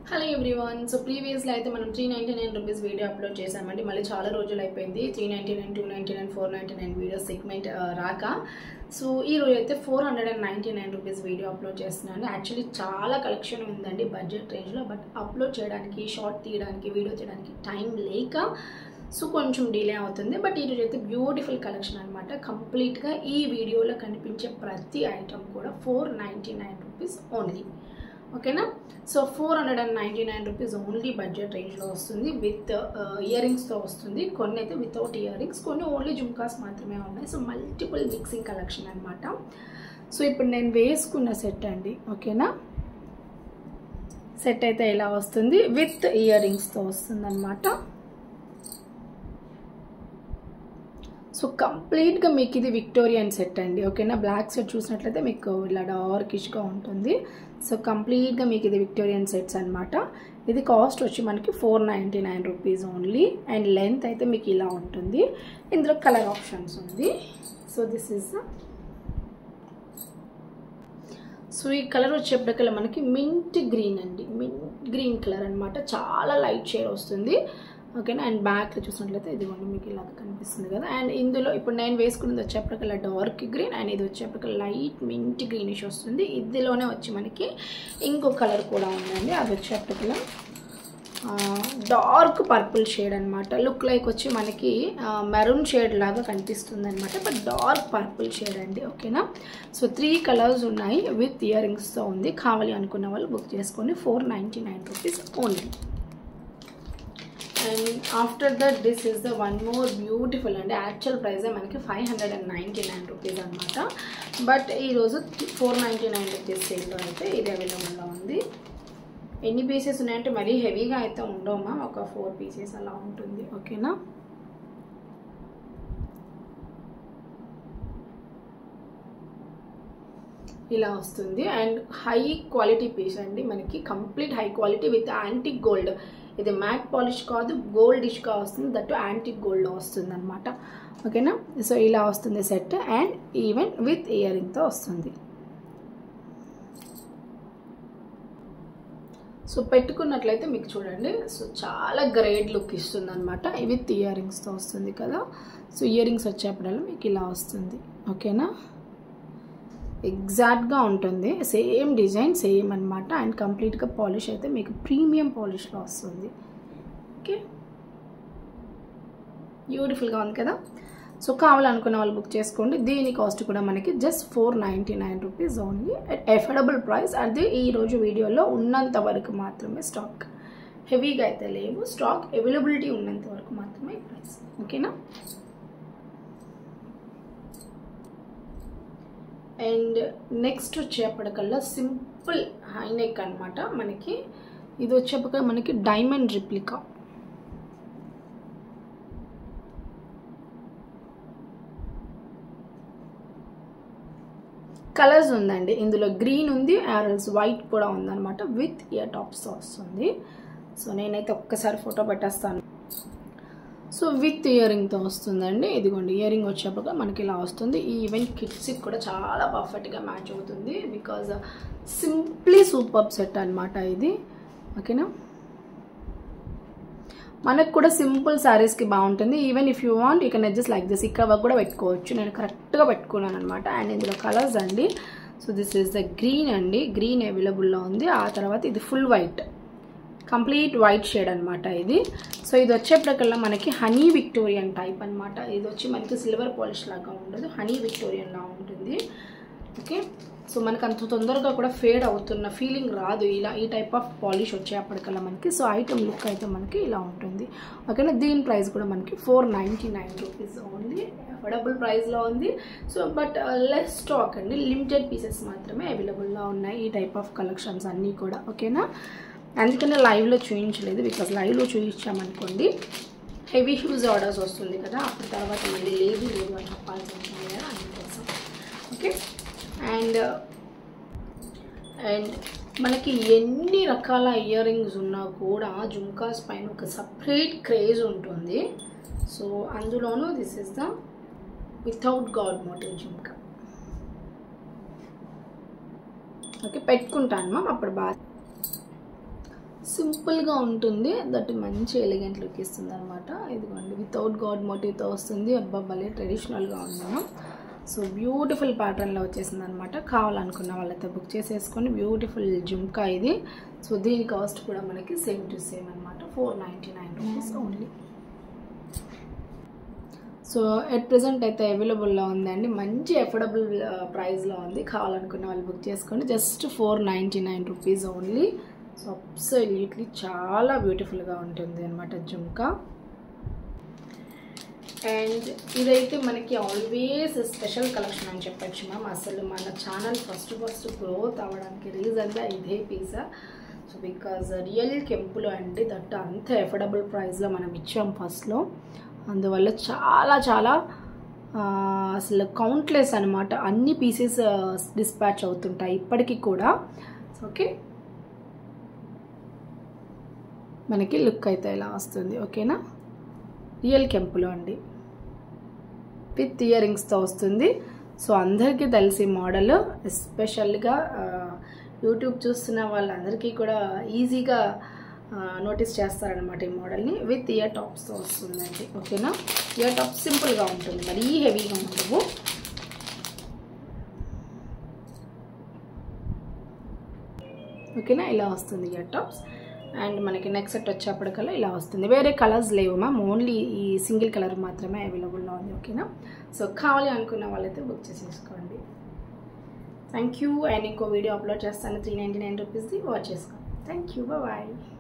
hello everyone so ప్రీవియస్లో అయితే మనం three ninety nine rupees video upload చేసామండి మళ్ళీ చాలా రోజులు అయిపోయింది three ninety nine two ninety nine four ninety nine video segment రాక సో ఈ రోజు అయితే four hundred and ninety nine rupees video upload చేస్తున్నాను యాక్చువల్లీ చాలా కలెక్షన్ ఉందండి బడ్జెట్ రేంజ్లో బట్ అప్లోడ్ చేయడానికి షార్ట్ తీయడానికి వీడియో తీయడానికి టైం లేక సో కొంచెం డిలే అవుతుంది బట్ ఈరోజు అయితే బ్యూటిఫుల్ కలెక్షన్ అనమాట కంప్లీట్గా ఈ వీడియోలో కనిపించే ప్రతి ఐటమ్ కూడా four ninety nine rupees only ఓకేనా so four hundred and ninety nine rupees only budget రేంజ్లో వస్తుంది విత్ ఇయర్ రింగ్స్తో వస్తుంది కొన్ని అయితే వితౌట్ ఇయర్ రింగ్స్ కొన్ని ఓన్లీ జుమ్కాస్ మాత్రమే ఉన్నాయి సో మల్టిపుల్ మిక్సింగ్ కలెక్షన్ అనమాట సో ఇప్పుడు నేను వేసుకున్న సెట్ అండి ఓకేనా సెట్ అయితే ఇలా వస్తుంది విత్ ఇయర్ రింగ్స్తో వస్తుంది అనమాట సో కంప్లీట్గా మీకు ఇది విక్టోరియన్ సెట్ అండి ఓకేనా బ్లాక్ సెట్ చూసినట్లయితే మీకు ఇలా డార్కిష్గా ఉంటుంది సో కంప్లీట్గా మీకు ఇది విక్టోరియన్ సెట్స్ అనమాట ఇది కాస్ట్ వచ్చి మనకి four ninety nine rupees only and length అయితే మీకు ఇలా ఉంటుంది ఇందులో కలర్ ఆప్షన్స్ ఉంది సో దిస్ ఈజ్ సో ఈ కలర్ వచ్చేప్పటికల్లా మనకి మింట్ గ్రీన్ అండి మింట్ గ్రీన్ కలర్ అనమాట చాలా లైట్ షేడ్ వస్తుంది ఓకేనా అండ్ బ్యాక్లో చూసినట్లయితే ఇది కూడా మీకు ఇలా కనిపిస్తుంది కదా అండ్ ఇందులో ఇప్పుడు నేను వేసుకున్నది వచ్చేప్పటికల్లా డార్క్ గ్రీన్ అండ్ ఇది వచ్చేప్పటికల్లా లైట్ మింట్ గ్రీనిష్ వస్తుంది ఇందులోనే వచ్చి మనకి ఇంకో కలర్ కూడా ఉందండి అది వచ్చేప్పటికల్లా డార్క్ పర్పుల్ షేడ్ అనమాట లుక్ లైక్ వచ్చి మనకి మెరూన్ షేడ్ లాగా కనిపిస్తుంది అనమాట బట్ డార్క్ పర్పుల్ షేడ్ అండి ఓకేనా సో త్రీ కలర్స్ ఉన్నాయి విత్ ఇయర్ రింగ్స్తో ఉంది కావాలి అనుకున్న వాళ్ళు బుక్ చేసుకొని four ninety nine rupees only and after that this is the one more beautiful అండి యాక్చువల్ ప్రైస్ మనకి five hundred and ninety nine rupees అనమాట బట్ ఈరోజు ఫోర్ నైంటీ నైన్ రూపీస్ సేల్లో అయితే ఇది అవైలబుల్గా ఉంది ఎన్ని పీసెస్ ఉన్నాయంటే మరీ హెవీగా అయితే ఉండవమ్మా ఒక ఫోర్ పీసెస్ అలా ఉంటుంది ఓకేనా ఇలా వస్తుంది అండ్ హై క్వాలిటీ పీస్ అండి మనకి complete high quality with antique gold ఇది మ్యాట్ పాలిష్ కాదు గోల్డిష్గా వస్తుంది దట్ యాంటిక్ గోల్డ్ వస్తుంది అనమాట ఓకేనా సో ఇలా వస్తుంది set and even with ear రింగ్తో వస్తుంది సో పెట్టుకున్నట్లయితే మీకు చూడండి సో చాలా గ్రేట్ లుక్ ఇస్తుంది అనమాట విత్ ఇయర్ రింగ్స్తో వస్తుంది కదా సో ఇయర్ రింగ్స్ వచ్చేప్పుడల్లా మీకు ఇలా వస్తుంది ఓకేనా ఎగ్జాక్ట్గా ఉంటుంది సేమ్ డిజైన్ సేమ్ అనమాట అండ్ కంప్లీట్గా పాలిష్ అయితే మీకు ప్రీమియం పాలిష్లో వస్తుంది ఓకే బ్యూటిఫుల్గా ఉంది కదా సో కావాలనుకున్న వాళ్ళు బుక్ చేసుకోండి దీని కాస్ట్ కూడా మనకి just four ninety nine rupees only affordable price అది ఈరోజు వీడియోలో ఉన్నంత వరకు మాత్రమే స్టాక్ హెవీగా అయితే లేవు స్టాక్ అవైలబిలిటీ ఉన్నంత వరకు మాత్రమే ప్రైస్ ఓకేనా అండ్ నెక్స్ట్ వచ్చేప్పటికల్లా సింపుల్ హైనెక్ అనమాట మనకి ఇది వచ్చేప్పటికల్లా మనకి డైమండ్ రిప్లికా కలర్స్ ఉందండి ఇందులో గ్రీన్ ఉంది యారల్స్ వైట్ కూడా ఉందన్నమాట విత్ ఇయర్ టాప్స్ వస్తుంది సో నేనైతే ఒక్కసారి ఫోటో పెట్టేస్తాను సో విత్ ఇయర్ రింగ్తో వస్తుందండి ఇదిగోండి ఇయర్ రింగ్ వచ్చేప్పటిగా మనకి ఇలా వస్తుంది ఈ ఈవెంట్ కిడ్స్కి కూడా చాలా పర్ఫెక్ట్గా మ్యాచ్ అవుతుంది బికాజ్ సింప్లీ సూపర్ సెట్ అనమాట ఇది ఓకేనా మనకు కూడా సింపుల్ శారీస్కి బాగుంటుంది even if you want you can adjust like this ఇక్కడ కూడా పెట్టుకోవచ్చు నేను కరెక్ట్గా పెట్టుకున్నాను అనమాట అండ్ ఇందులో కలర్స్ అండి so this is the green అండి గ్రీన్ అవైలబుల్లో ఉంది ఆ తర్వాత ఇది full white complete white shade అనమాట ఇది సో ఇది వచ్చేప్పటికల్లా మనకి హనీ విక్టోరియన్ టైప్ అనమాట ఇది వచ్చి మనకి సిల్వర్ పాలిష్ లాగా ఉండదు హనీ విక్టోరియన్ లా ఉంటుంది ఓకే సో మనకు అంత తొందరగా కూడా ఫేడ్ అవుతున్న ఫీలింగ్ రాదు ఇలా ఈ టైప్ ఆఫ్ పాలిష్ వచ్చేప్పటికల్లా మనకి సో ఐటమ్ లుక్ అయితే మనకి ఇలా ఉంటుంది ఓకేనా దీని ప్రైస్ కూడా మనకి four ninety nine rupees only affordable ప్రైస్లో ఉంది సో బట్ లెస్ స్టాక్ అండి లిమిటెడ్ పీసెస్ మాత్రమే అవైలబుల్లో ఉన్నాయి ఈ టైప్ ఆఫ్ కలెక్షన్స్ అన్నీ కూడా ఓకేనా అందుకనే లైవ్లో చూపించలేదు బికాజ్ లైవ్లో చూపించామనుకోండి హెవీ హ్యూజ్ ఆర్డర్స్ వస్తుంది కదా అప్పుడు తర్వాత మళ్ళీ లేదు లేదు అని చెప్పాల్సి ఉంటుంది కదా అందుకోసం ఓకే అండ్ అండ్ మనకి ఎన్ని రకాల ఇయర్ రింగ్స్ ఉన్నా కూడా జుమ్కాస్ పైన ఒక సపరేట్ క్రేజ్ ఉంటుంది సో అందులోనూ this is the without god motif jhumka okay పెట్టుకుంటాను మ్యామ్ అప్పుడు బాగా సింపుల్గా ఉంటుంది దట్ మంచి ఎలిగెంట్ లుక్ ఇస్తుంది అనమాట ఇదిగోండి వితౌట్ గాడ్ మోటివ్తో వస్తుంది అబ్బా భలే ట్రెడిషనల్గా ఉన్నాను సో బ్యూటిఫుల్ ప్యాటర్న్లో వచ్చేసింది అనమాట కావాలనుకున్న వాళ్ళైతే బుక్ చేసేసుకొని బ్యూటిఫుల్ జుమ్కా ఇది సో దీని కాస్ట్ కూడా మనకి సేమ్ టు సేమ్ అనమాట four ninety nine rupees only so at present అయితే అవైలబుల్లో ఉందండి మంచి అఫోర్డబుల్ ప్రైస్లో ఉంది కావాలనుకున్న వాళ్ళు బుక్ చేసుకోండి just four ninety nine rupees only so absolutely చాలా బ్యూటిఫుల్గా ఉంటుంది అనమాట జుమ్కా అండ్ ఇదైతే మనకి ఆల్వేస్ స్పెషల్ కలెక్షన్ అని చెప్పచ్చు మ్యామ్ అసలు మన ఛానల్ ఫస్ట్ ఫస్ట్ గ్రోత్ అవ్వడానికి రీజన్గా ఇదే పిజ్జా సో బికాజ్ రియల్ కెంపులో అండి దట్ అంత ఎఫోర్డబుల్ ప్రైస్లో మనం ఇచ్చాం ఫస్ట్లో అందువల్ల చాలా చాలా ఆ, అసలు కౌంట్లెస్ అనమాట అన్ని పీసెస్ డిస్పాచ్ అవుతుంటాయి ఇప్పటికీ కూడా ఓకే మనకి లుక్ అయితే ఇలా వస్తుంది ఓకేనా రియల్ కెంపులో అండి విత్ ఇయర్ రింగ్స్తో వస్తుంది సో అందరికీ తెలిసి మోడల్ ఎస్పెషల్గా యూట్యూబ్ చూస్తున్న వాళ్ళందరికీ కూడా ఈజీగా నోటీస్ చేస్తారనమాట ఈ మోడల్ని విత్ ఇయర్ టాప్స్తో వస్తుందండి ఓకేనా ఇయర్ టాప్స్ సింపుల్గా ఉంటుంది మరీ హెవీగా ఉండవు ఓకేనా ఇలా వస్తుంది ఇయర్ టాప్స్ అండ్ మనకి నెక్స్ట్ సెట్ వచ్చేప్పటికల్లా ఇలా వస్తుంది వేరే కలర్స్ లేవు మ్యామ్ ఓన్లీ ఈ సింగిల్ కలర్ మాత్రమే అవైలబుల్లో ఉంది ఓకేనా సో కావాలి అనుకున్న వాళ్ళైతే బుక్ చేసేసుకోండి థ్యాంక్ యూ అండ్ ఇంకో వీడియో అప్లోడ్ చేస్తాను త్రీ నైంటీ నైన్ రూపీస్ది వాచ్ చేసుకోండి థ్యాంక్ యూ బాయ్